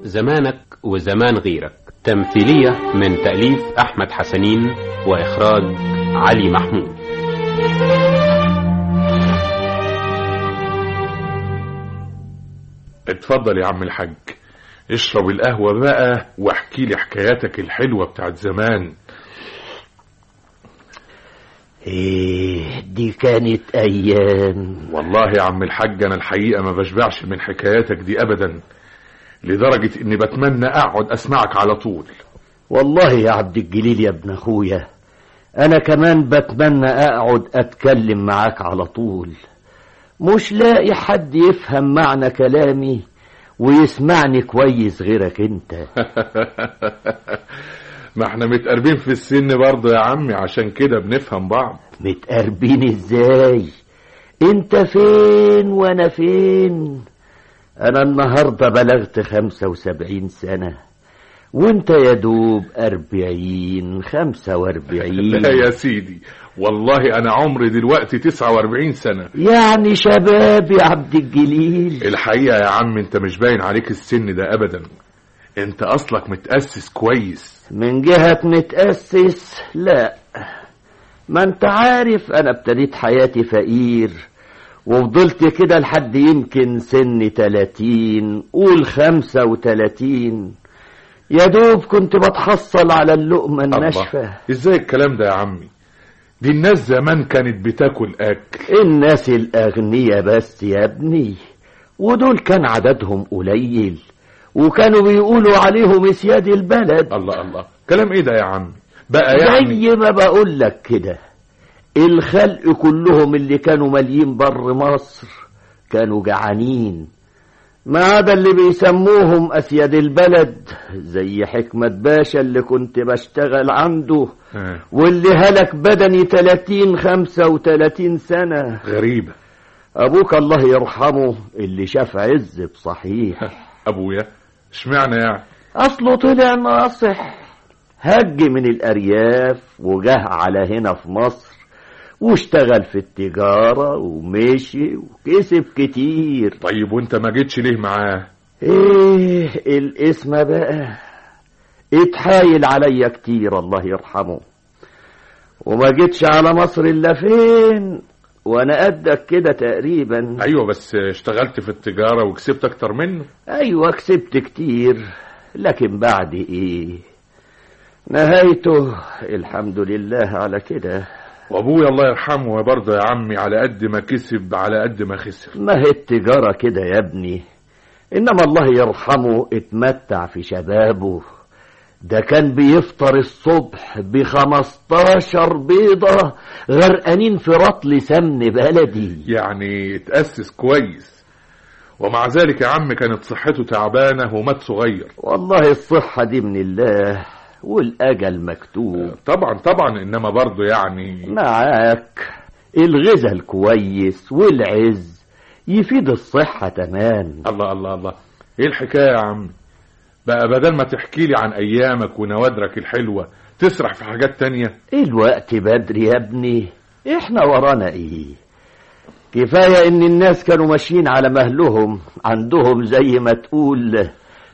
زمانك وزمان غيرك تمثيلية من تأليف أحمد حسنين وإخراج علي محمود اتفضل يا عم الحاج اشرب القهوة بقى واحكي لي حكاياتك الحلوة بتاعت زمان ايه دي كانت ايام والله يا عم الحاج انا الحقيقة ما بشبعش من حكاياتك دي ابدا لدرجة اني بتمنى اقعد اسمعك على طول والله يا عبد الجليل يا ابن اخويا انا كمان بتمنى اقعد اتكلم معاك على طول مش لاقي حد يفهم معنى كلامي ويسمعني كويس غيرك انت ما احنا متقربين في السن برضه يا عمي عشان كده بنفهم بعض متقربين ازاي انت فين وانا فين انا النهاردة بلغت خمسة وسبعين سنة وانت يا دوب اربعين خمسة واربعين لا يا سيدي والله انا عمري دلوقتي 49 سنة يعني شباب يا عبد الجليل الحقيقة يا عم انت مش باين عليك السن ده ابدا انت اصلك متأسس كويس من جهة متأسس لا ما انت عارف انا ابتديت حياتي فقير وفضلت كده لحد يمكن سن تلاتين قول خمسة وتلاتين يا دوب كنت بتحصل على اللقمة الناشفة ازاي الكلام ده يا عمي دي الناس زمان كانت بتاكل اكل الناس الأغنياء بس يا ابني ودول كان عددهم قليل وكانوا بيقولوا عليهم اسياد البلد الله الله كلام ايه ده يا عمي بقى يعني زي ما بقول لك كده الخلق كلهم اللي كانوا ماليين بر مصر كانوا جعانين ما عدا اللي بيسموهم أسياد البلد زي حكمة باشا اللي كنت بشتغل عنده آه. واللي هلك بدني تلاتين خمسة وتلاتين سنة غريبة أبوك الله يرحمه اللي شاف عز بصحيح ابويا اشمعنى يعني أصله طلع ناصح هج من الأرياف وجه على هنا في مصر واشتغل في التجارة ومشي وكسب كتير طيب وانت ما جيتش ليه معاه ايه الاسم بقى اتحايل عليا كتير الله يرحمه وما جيتش على مصر الا فين وانا قدك كده تقريبا ايوه بس اشتغلت في التجارة وكسبت اكتر منه ايوه كسبت كتير لكن بعد ايه نهايته الحمد لله على كده وابويا الله يرحمه برضه يا عمي على قد ما كسب على قد ما خسر ما هي التجارة كده يا ابني إنما الله يرحمه اتمتع في شبابه ده كان بيفطر الصبح بخمستاشر بيضة غرقانين في رطل سمن بلدي يعني اتأسس كويس ومع ذلك يا عم كانت صحته تعبانة ومات صغير والله الصحة دي من الله والأجل مكتوب طبعا طبعا انما برضه يعني معاك الغذاء الكويس والعز يفيد الصحة تمام الله الله الله ايه الحكاية يا عم بقى بدل ما تحكي لي عن ايامك ونوادرك الحلوة تسرح في حاجات تانية الوقت بدري يا ابني احنا ورانا ايه كفاية ان الناس كانوا ماشيين على مهلهم عندهم زي ما تقول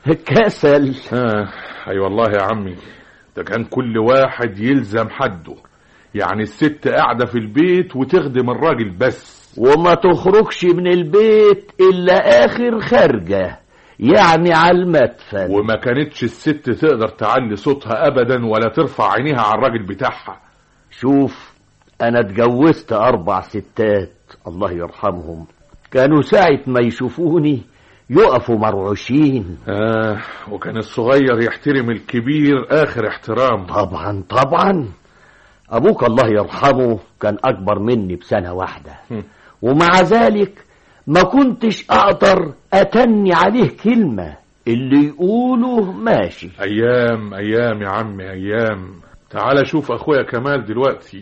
كسل آه اي والله يا عمي ده كان كل واحد يلزم حده يعني الست قاعدة في البيت وتخدم الراجل بس وما تخرجش من البيت الا اخر خارجة يعني على المدفن وما كانتش الست تقدر تعلي صوتها ابدا ولا ترفع عينيها على الراجل بتاعها شوف انا اتجوزت اربع ستات الله يرحمهم كانوا ساعة ما يشوفوني يقفوا مرعوشين آه وكان الصغير يحترم الكبير آخر احترام طبعا طبعا ابوك الله يرحمه كان اكبر مني بسنة واحدة ومع ذلك ما كنتش اقدر اتني عليه كلمة اللي يقوله ماشي أيام أيام يا عمي أيام تعال شوف أخويا كمال دلوقتي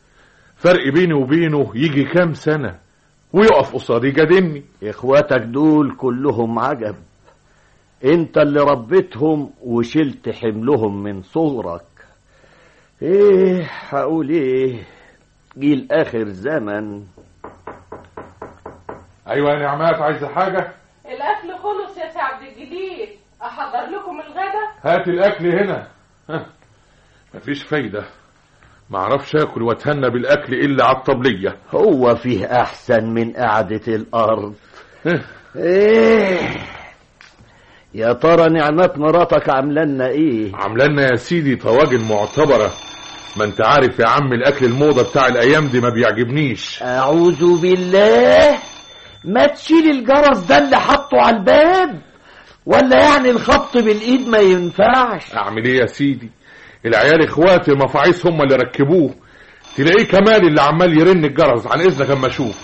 فرق بيني وبينه يجي كام سنة ويقف قصادي يجادلني اخواتك دول كلهم عجب انت اللي ربيتهم وشلت حملهم من صغرك ايه هقول ايه جيل اخر زمن أيوة يا نعمات عايزة حاجة الاكل خلص يا سي عبد الجليل احضر لكم الغدا هات الاكل هنا ها. مفيش فايدة ما اعرفش اكل واتهنى بالاكل الا على الطبلية هو فيه احسن من قعدة الارض ها. ايه يا ترى نعمات مراتك عامله لنا ايه عاملانا يا سيدي طواجن معتبرة ما انت عارف يا عم الاكل الموضة بتاع الايام دي ما بيعجبنيش اعوذ بالله ما تشيل الجرس ده اللي حطه على الباب ولا يعني الخبط بالايد ما ينفعش اعمل ايه يا سيدي العيال اخواتي المفاعيس هم اللي ركبوه تلاقيه كمال اللي عمال يرن الجرس عن اذنك اما اشوف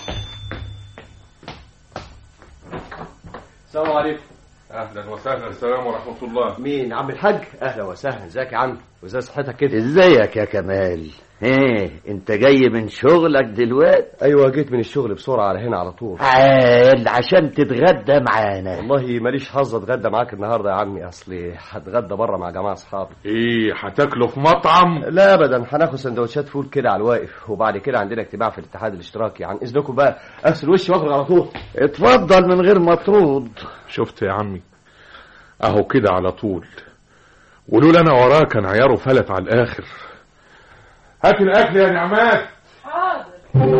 السلام عليكم اهلا وسهلا السلام ورحمة الله مين عم الحاج اهلا وسهلا ازيك يا عم وازاي صحتك كده ازيك يا كمال ايه انت جاي من شغلك دلوقتي ايوه جيت من الشغل بسرعه على هنا على طول عال عشان تتغدى معانا والله ماليش حظ اتغدى معاك النهارده يا عمي اصلي هتغدى بره مع جماعه اصحابي ايه هتاكلوا في مطعم لا ابدا هناخد سندوتشات فول كده على الواقف وبعد كده عندنا اجتماع في الاتحاد الاشتراكي عن اذنكم بقى اغسل وشي واخرج على طول اتفضل من غير مطرود شفت يا عمي اهو كده على طول ولولا انا وراه كان عياره فلت على الاخر هات الاكل يا نعمات حاضر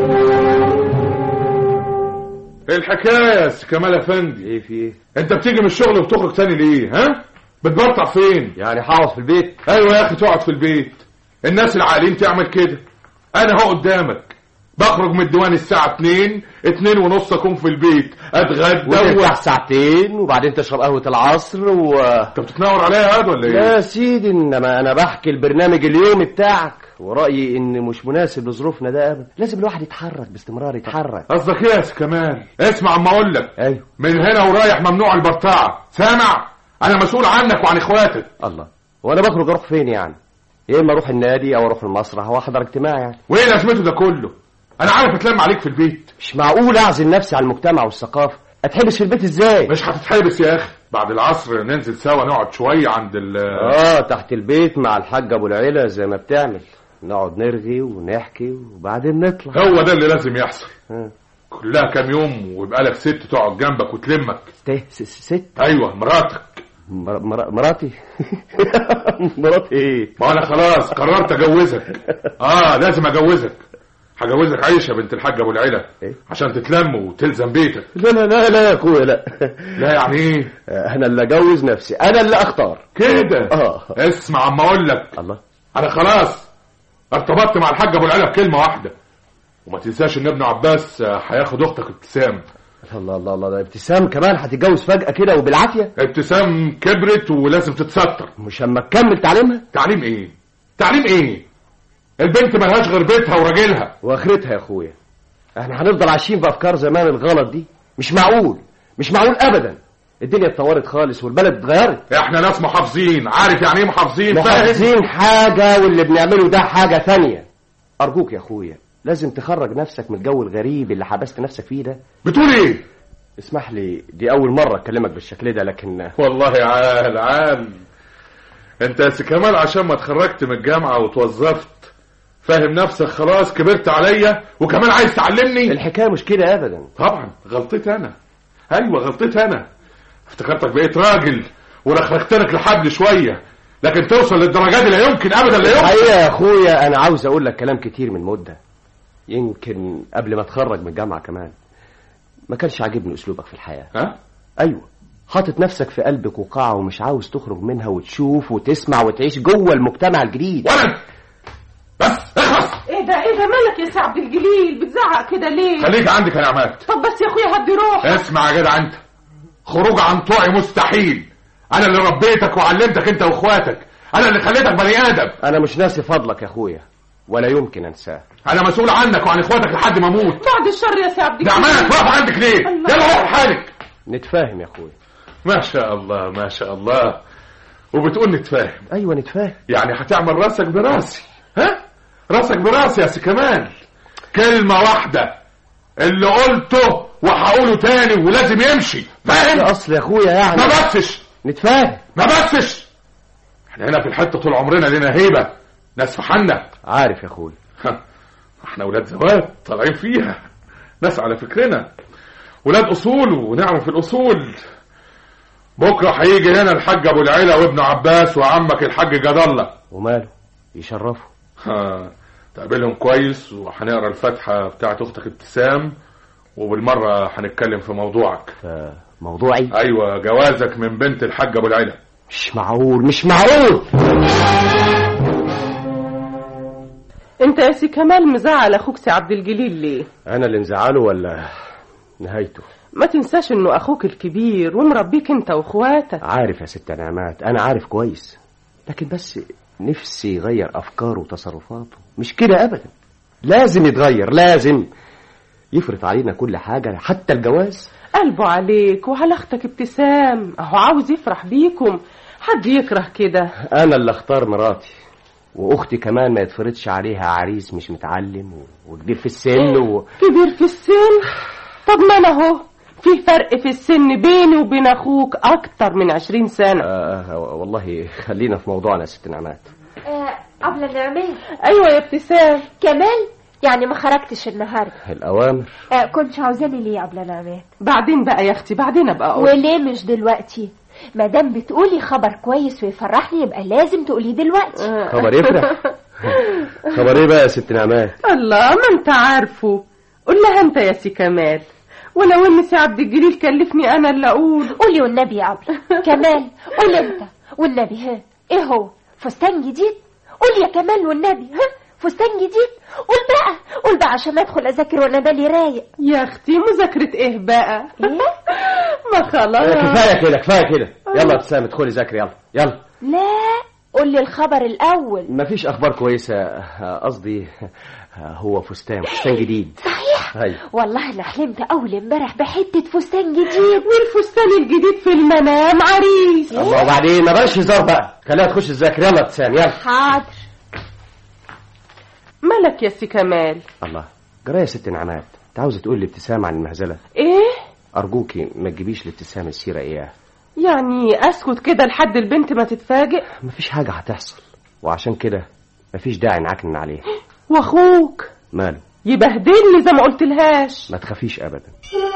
ايه الحكايه يا سي كمال افندي ايه في ايه انت بتيجي من الشغل وبتخرج تاني ليه ها بتبطع فين يعني هقعد في البيت ايوه يا اخي تقعد في البيت الناس العاقلين تعمل كده انا هو قدامك بخرج من الديوان الساعة 2 2 ونص اكون في البيت اتغدى وترتاح و... ساعتين وبعدين تشرب قهوه العصر و انت بتتنور عليا يا واد ولا لا ايه يا سيدي انما انا بحكي البرنامج اليومي بتاعك ورأيي ان مش مناسب لظروفنا ده ابدا لازم الواحد يتحرك باستمرار يتحرك قصدك ايه يا سي كمال اسمع اما اقول لك ايوه من هنا ورايح ممنوع البرطعة سامع انا مسؤول عنك وعن اخواتك الله وانا بخرج اروح فين يعني يا اما اروح النادي او اروح المسرح او احضر اجتماع يعني وايه لازمته ده كله انا عارف اتلم عليك في البيت مش معقول اعزل نفسي على المجتمع والثقافه اتحبس في البيت ازاي مش هتتحبس يا اخي بعد العصر ننزل سوا نقعد شوية عند ال اه تحت البيت مع الحاج ابو العيله زي ما بتعمل نقعد نرغي ونحكي وبعدين نطلع هو ده اللي لازم يحصل ها. كلها كام يوم ويبقى لك ست تقعد جنبك وتلمك ست س- ست ايوه مراتك مر... مر... مراتي مراتي ايه ما انا خلاص قررت اجوزك اه لازم اجوزك هجوزك عيشه بنت الحاج ابو العلا إيه؟ عشان تتلم وتلزم بيتك لا لا لا لا يا اخويا لا لا يعني ايه انا اللي اجوز نفسي انا اللي اختار كده اه اسمع اما اقول لك الله انا خلاص ارتبطت مع الحاج ابو العلا بكلمه واحده وما تنساش ان ابن عباس آه، هياخد اختك ابتسام الله الله الله ده ابتسام كمان هتتجوز فجأة كده وبالعافية ابتسام كبرت ولازم تتستر مش اما تكمل تعليمها تعليم ايه تعليم ايه البنت ملهاش غير بيتها وراجلها واخرتها يا اخويا احنا هنفضل عايشين بافكار زمان الغلط دي مش معقول مش معقول ابدا الدنيا اتطورت خالص والبلد اتغيرت احنا ناس محافظين عارف يعني ايه محافظين فاهم محافظين حاجة واللي بنعمله ده حاجة ثانية أرجوك يا أخويا لازم تخرج نفسك من الجو الغريب اللي حبست نفسك فيه ده بتقول ايه اسمح لي دي أول مرة أكلمك بالشكل ده لكن والله عال عال انت يا سي كمال عشان ما اتخرجت من الجامعة وتوظفت فاهم نفسك خلاص كبرت عليا وكمان عايز تعلمني الحكاية مش كده أبدا طبعا غلطتي انا ايوه غلطتي انا افتكرتك بقيت راجل ورخرجت لك الحبل شويه لكن توصل للدرجات دي لا يمكن ابدا لا يمكن الحقيقة يا أخويا أنا عاوز أقول لك كلام كتير من مدة يمكن قبل ما أتخرج من الجامعة كمان ما كانش عاجبني أسلوبك في الحياة ها أيوة حاطط نفسك في قلبك وقاعة ومش عاوز تخرج منها وتشوف وتسمع وتعيش جوه المجتمع الجديد ولد بس اخلص ايه ده ايه ده مالك يا سي عبد الجليل بتزعق كده ليه خليك عندك يا نعمات طب بس يا اخويا هدي روح اسمع يا جدع انت خروج عن طوعي مستحيل انا اللي ربيتك وعلمتك انت واخواتك انا اللي خليتك بني ادم أنا مش ناسي فضلك يا أخويا ولا يمكن أنساه انا مسؤول عنك وعن اخواتك لحد ما اموت بعد الشر يا سي عبد الجليل نعمات واقف عندك ليه الله. يلا روح حالك نتفاهم يا أخويا ما شاء الله ما شاء الله وبتقول نتفاهم أيوة نتفاهم يعني هتعمل راسك براسي ها راسك براسي يا سي كمال كلمة واحدة اللي قلته وهقوله تاني ولازم يمشي فاهم أصل يا أخويا يعني ما بسش نتفاهم ما بسش احنا هنا في الحتة طول عمرنا لنا هيبة ناس في حنا عارف يا أخويا ها، احنا ولاد زواج طالعين فيها ناس على فكرنا ولاد اصول ونعرف الاصول بكره هيجي هنا الحاج ابو العيله وابن عباس وعمك الحاج جد الله وماله يشرفوا ها، تقابلهم كويس وهنقرا الفاتحه بتاعت اختك ابتسام وبالمره هنتكلم في موضوعك موضوعي ايوه جوازك من بنت الحاج ابو العيله مش معقول مش معقول انت يا سي كمال مزعل اخوك سي عبد الجليل ليه انا اللي مزعله ولا نهايته ما تنساش انه اخوك الكبير ومربيك انت واخواتك عارف يا ست نعمات انا عارف كويس لكن بس نفسي يغير افكاره وتصرفاته مش كده ابدا لازم يتغير لازم يفرض علينا كل حاجة حتى الجواز قلبه عليك وعلى اختك ابتسام اهو عاوز يفرح بيكم حد يكره كده انا اللي اختار مراتي واختي كمان ما يتفرضش عليها عريس مش متعلم و- وكبير في السن و... كبير في السن طب ما انا اهو في فرق في السن بيني وبين اخوك اكتر من عشرين سنة آه والله خلينا في موضوعنا يا ست نعمات آه، قبل النعمين ايوه يا ابتسام كمال يعني ما خرجتش النهارده الاوامر آه كنت عاوزاني ليه قبل النعمات بعدين بقى يا اختي بعدين ابقى اقول وليه مش دلوقتي ما دام بتقولي خبر كويس ويفرحني يبقى لازم تقوليه دلوقتي خبر يفرح خبر ايه بقى يا ست نعمات الله ما انت عارفه قول لها انت يا سي كمال ولو ان سي عبد الجليل كلفني انا اللي اقول قولي والنبي يا قبل كمال قول انت والنبي ها ايه هو فستان جديد قول يا كمال والنبي ها فستان جديد قول بقى قول بقى عشان ادخل اذاكر وانا بالي رايق يا اختي مذاكرة ايه بقى ايه ما خلاص كفايه كده كفايه كده يلا يا ابتسام ادخلي ذاكري يلا يلا لا قول لي الخبر الاول مفيش اخبار كويسه آه، قصدي آه، هو فستان فستان جديد صحيح ايوه والله انا حلمت اول امبارح بحته فستان جديد والفستان الجديد في المنام عريس الله وبعدين ما بقاش هزار بقى خليها تخش تذاكر يلا يا ابتسام يلا حاضر مالك يا سي كمال الله جرايه يا ست نعمات انت عاوزه تقول لابتسام عن المهزله ايه ارجوكي ما تجيبيش لابتسام السيره اياه يعني اسكت كده لحد البنت ما تتفاجئ مفيش حاجه هتحصل وعشان كده مفيش داعي نعكن عليه واخوك ماله يبهدلني زي ما قلت لهاش ما تخافيش ابدا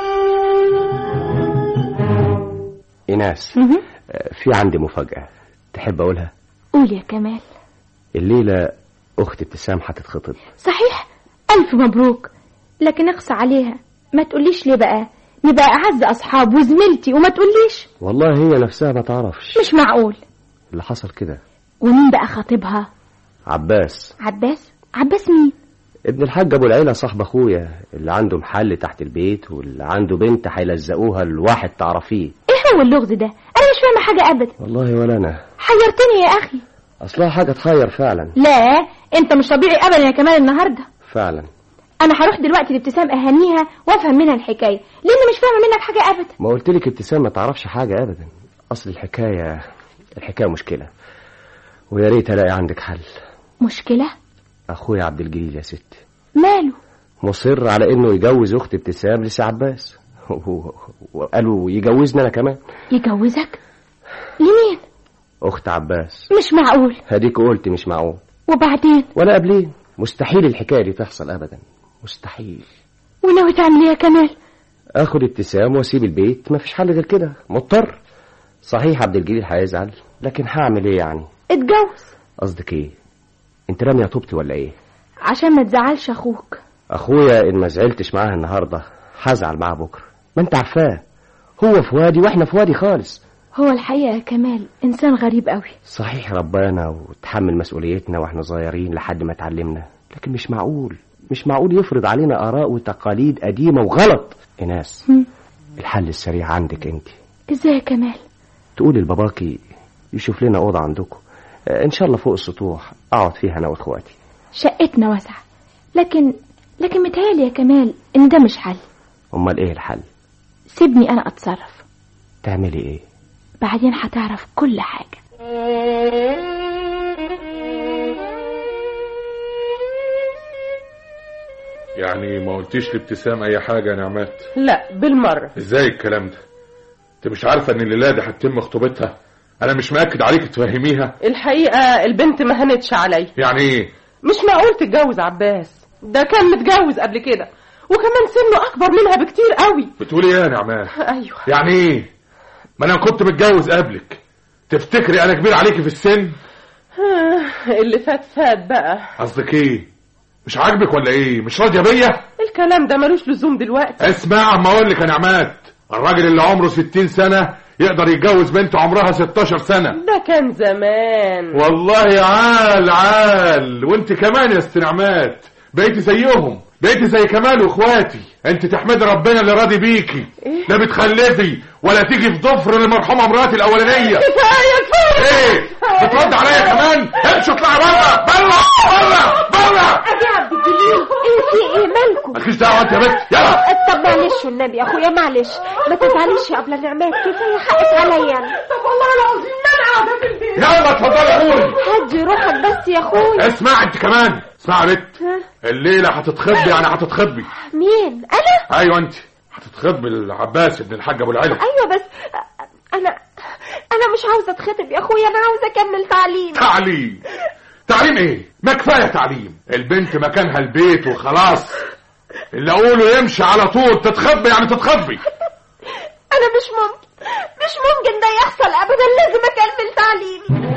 ايناس آه، في عندي مفاجاه تحب اقولها قول يا كمال الليله اخت ابتسام هتتخطب صحيح ألف مبروك لكن اقصى عليها ما تقوليش ليه بقى نبقى أعز أصحاب وزميلتي وما تقوليش والله هي نفسها ما تعرفش مش معقول اللي حصل كده ومين بقى خاطبها عباس عباس عباس مين ابن الحاج ابو العيله صاحب اخويا اللي عنده محل تحت البيت واللي عنده بنت هيلزقوها لواحد تعرفيه ايه هو اللغز ده انا مش فاهمه حاجه ابدا والله ولا انا حيرتني يا اخي اصلها حاجه تخير فعلا لا انت مش طبيعي ابدا يا كمال النهارده فعلا انا هروح دلوقتي لابتسام اهنيها وافهم منها الحكايه لان مش فاهمه منك حاجه ابدا ما قلت لك ابتسام ما تعرفش حاجه ابدا اصل الحكايه الحكايه مشكله ويا ريت الاقي عندك حل مشكله اخويا عبد الجليل يا ستي ماله مصر على انه يجوز اخت ابتسام لسي عباس وقالوا يجوزني انا كمان يجوزك لمين اخت عباس مش معقول هديك قلت مش معقول وبعدين ولا قبلين مستحيل الحكايه دي تحصل ابدا مستحيل وناوي تعمل ايه يا كمال اخد ابتسام واسيب البيت مفيش حل غير كده مضطر صحيح عبد الجليل هيزعل لكن هعمل ايه يعني اتجوز قصدك ايه انت راميه طوبتي ولا ايه عشان ما تزعلش اخوك اخويا ان ما زعلتش معاه النهارده هزعل معاه بكره ما انت عارفاه هو في وادي واحنا في وادي خالص هو الحقيقه يا كمال انسان غريب قوي صحيح ربنا وتحمل مسؤوليتنا واحنا صغيرين لحد ما اتعلمنا لكن مش معقول مش معقول يفرض علينا اراء وتقاليد قديمه وغلط ايناس هم. الحل السريع عندك انت ازاي يا كمال تقولي لباباكي يشوف لنا اوضه عندكم آه، ان شاء الله فوق السطوح اقعد فيها انا واخواتي شقتنا واسعه لكن لكن متهيألي يا كمال ان ده مش حل امال ايه الحل سيبني انا اتصرف تعملي ايه بعدين هتعرف كل حاجه يعني ما قلتيش لابتسام اي حاجه يا نعمات لا بالمرة ازاي الكلام ده انت مش عارفه ان الليله دي هتتم خطوبتها انا مش مأكد عليك تفهميها الحقيقة البنت ما هنتش عليا يعني ايه مش معقول تتجوز عباس ده كان متجوز قبل كده وكمان سنه اكبر منها بكتير قوي بتقولي ايه يا نعمات ايوه يعني ايه ما انا كنت متجوز قبلك تفتكري انا كبير عليكي في السن آه، اللي فات فات بقى قصدك ايه مش عاجبك ولا ايه مش راضيه بيا الكلام ده ملوش لزوم دلوقتي اسمع اما اقول لك يا نعمات الراجل اللي عمره 60 سنه يقدر يتجوز بنت عمرها 16 سنه ده كان زمان والله عال عال وانت كمان يا ست نعمات بقيتي زيهم بقيتي زي كمال واخواتي انت تحمد ربنا اللي راضي بيكي إيه؟ لا بتخلفي ولا تيجي في ضفر المرحومه مراتي الاولانيه كفايه كفايه ايه بترد عليا كمان امشي اطلعي بره بره بره بره ابي عبد الجليل ايه في ايه مالكم مالكيش دعوه انت يا بنت يلا طب معلش والنبي يا اخويا معلش ما تزعليش يا ابله نعمات كفايه حقك عليا أنا. طب والله العظيم ما انا قاعده في البيت يلا اتفضلي قولي هدي روحك بس يا اخويا اسمع انت كمان اسمع يا بنت الليله هتتخضي يعني هتتخضي مين انا ايوه انت هتتخضي العباس ابن الحاج ابو العلا ايوه بس انا انا مش عاوزه اتخطب يا اخويا انا عاوزه اكمل تعليم تعليم تعليم ايه ما كفايه تعليم البنت مكانها البيت وخلاص اللي اقوله يمشي على طول تتخبي يعني تتخبي انا مش ممكن مش ممكن ده يحصل ابدا لازم اكمل تعليمي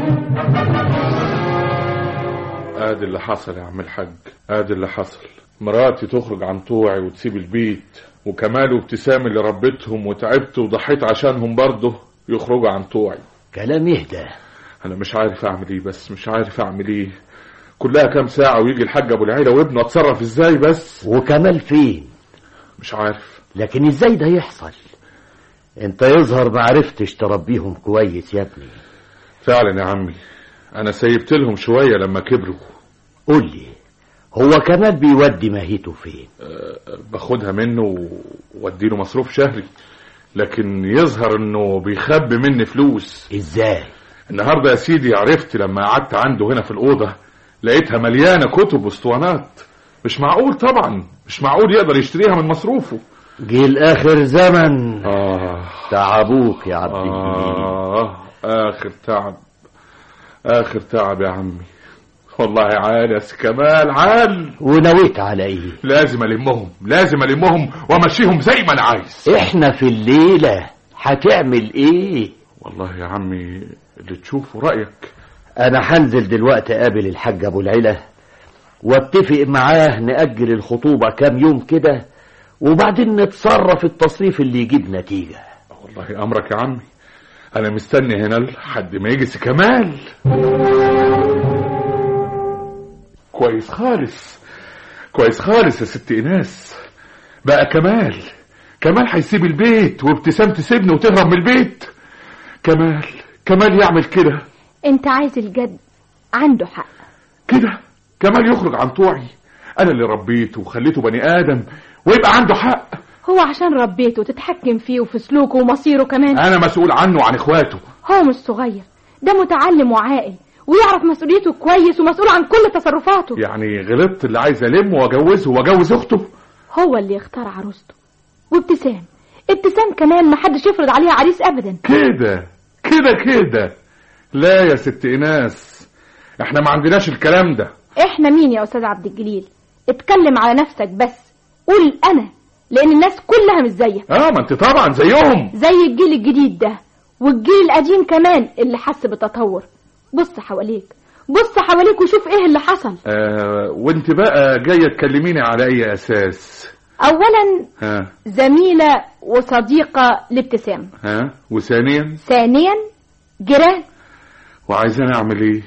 ادي اللي حصل يا عم الحاج ادي اللي حصل مراتي تخرج عن طوعي وتسيب البيت وكمال وابتسام اللي ربيتهم وتعبت وضحيت عشانهم برضه يخرجوا عن طوعي كلام يهدى انا مش عارف اعمل ايه بس مش عارف اعمل ايه كلها كام ساعة ويجي الحاج ابو العيلة وابنه اتصرف ازاي بس وكمال فين مش عارف لكن ازاي ده يحصل انت يظهر ما عرفتش تربيهم كويس يا ابني فعلا يا عمي انا سيبت لهم شوية لما كبروا قول لي هو كمال بيودي ماهيته فين باخدها منه واديله مصروف شهري لكن يظهر انه بيخبي مني فلوس ازاي النهارده يا سيدي عرفت لما قعدت عنده هنا في الاوضه لقيتها مليانه كتب واسطوانات مش معقول طبعا مش معقول يقدر يشتريها من مصروفه جه الاخر زمن اه تعبوك يا عبد الجليل آه آخر تعب آخر تعب يا عمي والله عال يا سي كمال عال ونويت على ايه لازم ألمهم لازم ألمهم وأمشيهم زي ما أنا عايز احنا في الليلة هتعمل ايه والله يا عمي اللي تشوفه رأيك انا هنزل دلوقتي اقابل الحاج ابو العلا واتفق معاه نأجل الخطوبة كام يوم كده وبعدين نتصرف التصريف اللي يجيب نتيجة والله أمرك يا عمي أنا مستني هنا لحد ما يجي سي كمال كويس خالص كويس خالص يا ست إيناس بقى كمال كمال هيسيب البيت وابتسام تسيبني وتهرب من البيت كمال كمال يعمل كده انت عايز الجد عنده حق كده كمال يخرج عن طوعي انا اللي ربيته وخليته بني ادم ويبقى عنده حق هو عشان ربيته وتتحكم فيه وفي سلوكه ومصيره كمان انا مسؤول عنه وعن اخواته هو مش صغير ده متعلم وعاقل ويعرف مسؤوليته كويس ومسؤول عن كل تصرفاته يعني غلطت اللي عايز المه واجوزه واجوز اخته هو اللي يختار عروسته وابتسام ابتسام كمان ما حدش يفرض عليها عريس ابدا كده كده كده لا يا ست ايناس احنا ما عندناش الكلام ده احنا مين يا استاذ عبد الجليل اتكلم على نفسك بس قول انا لان الناس كلها مش زيك اه ما انت طبعا زيهم زي الجيل الجديد ده والجيل القديم كمان اللي حس بالتطور بص حواليك بص حواليك وشوف ايه اللي حصل آه وانت بقى جايه تكلميني على اي اساس اولا ها زميلة وصديقة لابتسام ها وثانيا ثانيا جيران وعايزاني اعمل ايه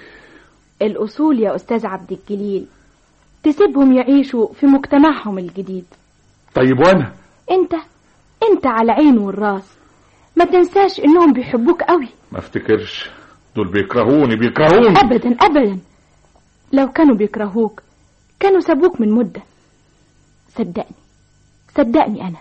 الأصول يا أستاذ عبد الجليل تسيبهم يعيشوا في مجتمعهم الجديد طيب وانا انت انت على عين والراس ما تنساش انهم بيحبوك قوي ما افتكرش دول بيكرهوني بيكرهوني ابدا ابدا لو كانوا بيكرهوك كانوا سابوك من مدة صدقني صدقني انا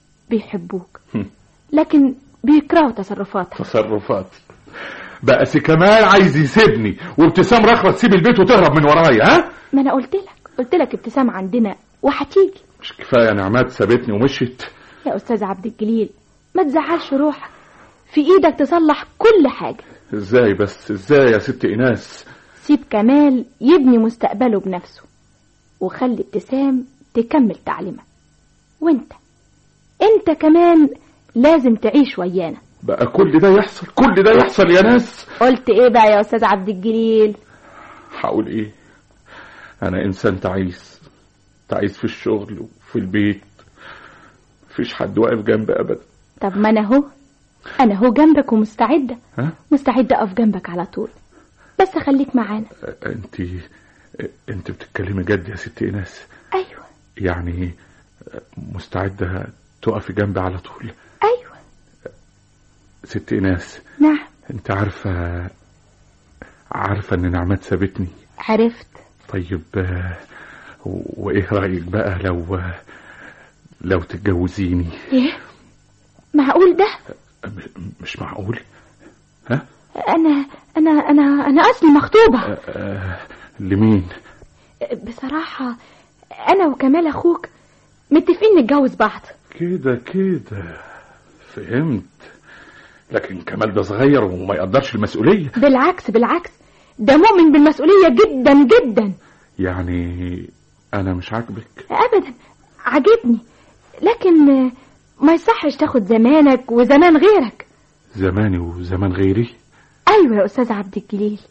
بيحبوك لكن بيكرهوا تصرفاتك تصرفات بقى سي كمال عايز يسيبني وابتسام رخرة تسيب البيت وتهرب من ورايا ها ما انا قلت لك قلت لك ابتسام عندنا وهتيجي مش كفايه نعمات سابتني ومشيت يا استاذ عبد الجليل ما تزعلش روحك في ايدك تصلح كل حاجة ازاي بس ازاي يا ست ايناس سيب كمال يبني مستقبله بنفسه وخلي ابتسام تكمل تعليمها وانت انت كمان لازم تعيش ويانا بقى كل ده يحصل كل ده يحصل يا ناس قلت ايه بقى يا استاذ عبد الجليل هقول ايه انا انسان تعيس تعيس في الشغل وفي البيت مفيش حد واقف جنبي ابدا طب ما انا اهو انا اهو جنبك ومستعده ها مستعده اقف جنبك على طول بس خليك معانا انت انت بتتكلمي جد يا ست ايناس ايوه يعني مستعده تقفي جنبي على طول ايوه ست ايناس نعم انت عارفه عارفه ان نعمات سابتني عرفت طيب آه، وايه رايك بقى لو لو تتجوزيني ايه معقول ده م- مش معقول ها انا انا انا انا اصلي مخطوبه آه، لمين بصراحه انا وكمال اخوك متفقين نتجوز بعض كده كده فهمت لكن كمال ده صغير وما يقدرش المسؤولية بالعكس بالعكس ده مؤمن بالمسؤوليه جدا جدا يعني أنا مش عاجبك ابدا عجبني لكن آه، ما يصحش تاخد زمانك وزمان غيرك زماني وزمان غيري ايوه يا استاذ عبد الجليل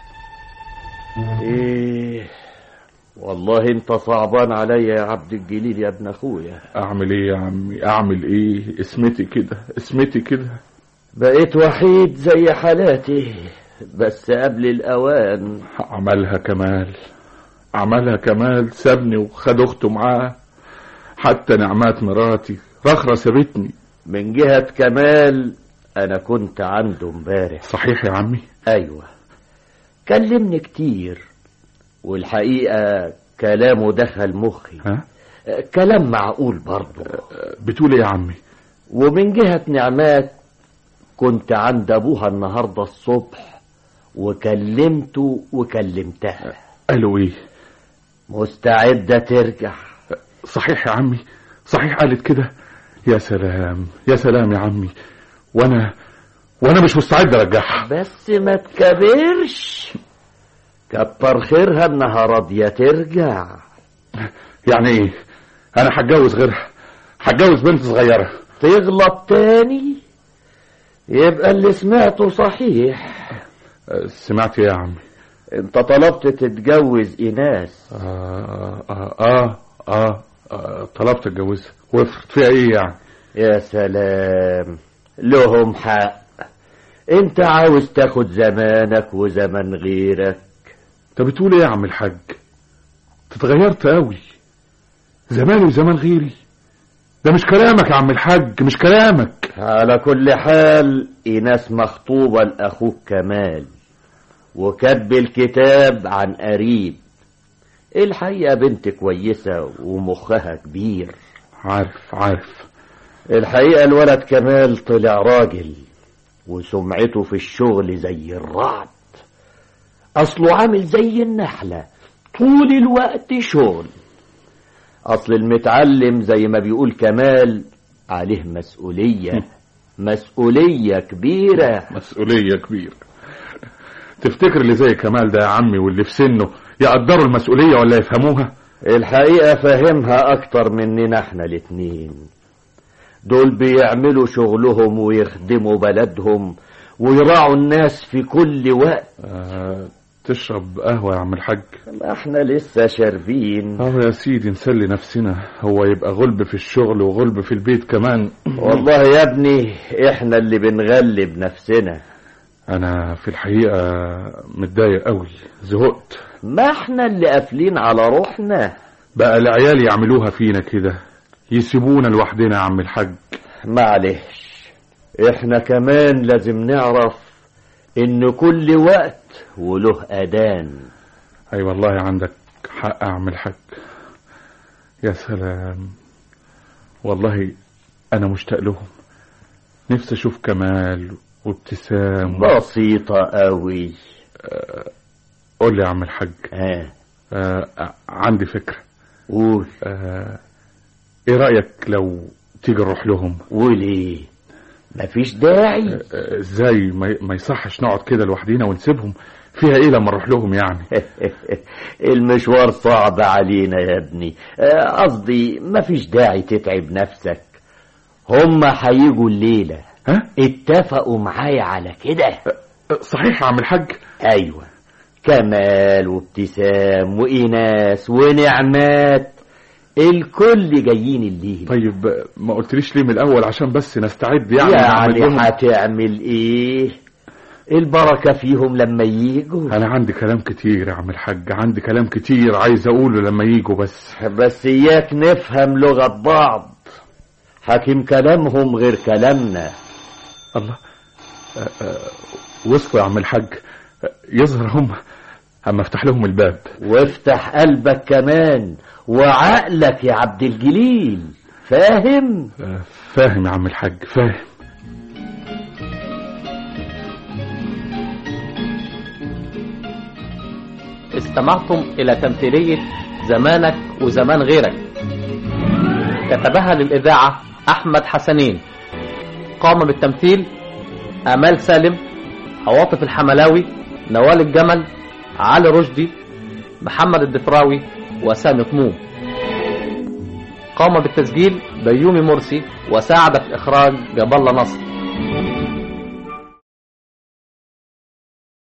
ايه والله انت صعبان عليا يا عبد الجليل يا ابن اخويا أعمل إيه يا عمي أعمل إيه اسمتي كده اسمتي كده بقيت وحيد زي حالاتي بس قبل الاوان عملها كمال عملها كمال سابني وخد أخته معاه حتى نعمات مراتي رخرة سابتني من جهة كمال انا كنت عنده امبارح صحيح يا عمي ايوه كلمني كتير والحقيقة كلامه دخل مخي ها كلام معقول برضه بتقول إيه يا عمي ومن جهة نعمات كنت عند أبوها النهاردة الصبح وكلمته وكلمتها قالوا إيه مستعدة ترجع صحيح يا عمي صحيح قالت كده يا سلام يا سلام يا عمي وانا وانا مش مستعد ارجعها بس ما تكبرش كتر خيرها انها راضية ترجع يعني ايه انا هتجوز غيرها هتجوز بنت صغيره تغلط تاني يبقى اللي سمعته صحيح أه، سمعت ايه يا عمي انت طلبت تتجوز ايناس آه آه, آه, آه, آه طلبت اتجوزها وافرض فيها ايه يعني يا سلام لهم حق انت عاوز تاخد زمانك وزمن غيرك انت بتقول ايه يا عم الحاج تتغيرت قوي زماني وزمان غيري ده مش كلامك يا عم الحاج مش كلامك على كل حال ايناس مخطوبة لاخوك كمال وكتب الكتاب عن قريب الحقيقة بنت كويسة ومخها كبير عارف عارف الحقيقة الولد كمال طلع راجل وسمعته في الشغل زي الرعد أصله عامل زي النحلة طول الوقت شغل أصل المتعلم زي ما بيقول كمال عليه مسؤولية مسؤولية كبيرة مسؤولية كبيرة تفتكر اللي زي كمال ده يا عمي واللي في سنه يقدروا المسؤولية ولا يفهموها الحقيقة فاهمها أكتر مننا احنا الاتنين دول بيعملوا شغلهم ويخدموا بلدهم ويراعوا الناس في كل وقت آه تشرب قهوة يا عم الحاج ما احنا لسه شاربين اه يا سيدي نسلي نفسنا هو يبقى غلب في الشغل وغلب في البيت كمان والله يا ابني احنا اللي بنغلب نفسنا انا في الحقيقة متضايق قوي زهقت ما احنا اللي قافلين على روحنا بقى العيال يعملوها فينا كده يسيبونا لوحدنا يا عم الحاج معلش احنا كمان لازم نعرف ان كل وقت وله اذان اي والله عندك حق يا عم الحاج يا سلام والله انا مشتاق لهم نفسي اشوف كمال وابتسام بسيطة قوي قول لي يا عم الحاج ها آه عندي فكرة قول آه ايه رأيك لو تيجي نروح لهم قول ايه مفيش داعي آه ازاي ما ما يصحش نقعد كده لوحدينا ونسيبهم فيها ايه لما نروح لهم يعني المشوار صعب علينا يا ابني آه، قصدي مفيش داعي تتعب نفسك هما هيجوا الليلة ها اتفقوا معايا على كده صحيح يا عم الحاج ايوه كمال وابتسام وإناس ونعمات الكل جايين الليل طيب ما قلتليش ليه من الاول عشان بس نستعد يعني نعمل يعني لهم- هتعمل ايه البركة فيهم لما يجوا انا عندي كلام كتير يا عم الحاج عندي كلام كتير عايز اقوله لما يجوا بس بس اياك نفهم لغة بعض حكيم كلامهم غير كلامنا الله آه، آه، وصلوا يا عم الحاج آه، يظهر هم اما افتح لهم الباب وافتح قلبك كمان وعقلك يا عبد الجليل فاهم آه، فاهم يا عم الحاج فاهم استمعتم إلى تمثيلية زمانك وزمان غيرك كتبها للإذاعة أحمد حسنين قام بالتمثيل آمال سالم عواطف الحملاوي نوال الجمل علي رشدي محمد الدفراوي وسامي طموم قام بالتسجيل بيومي مرسي وساعد في إخراج جاب الله نصر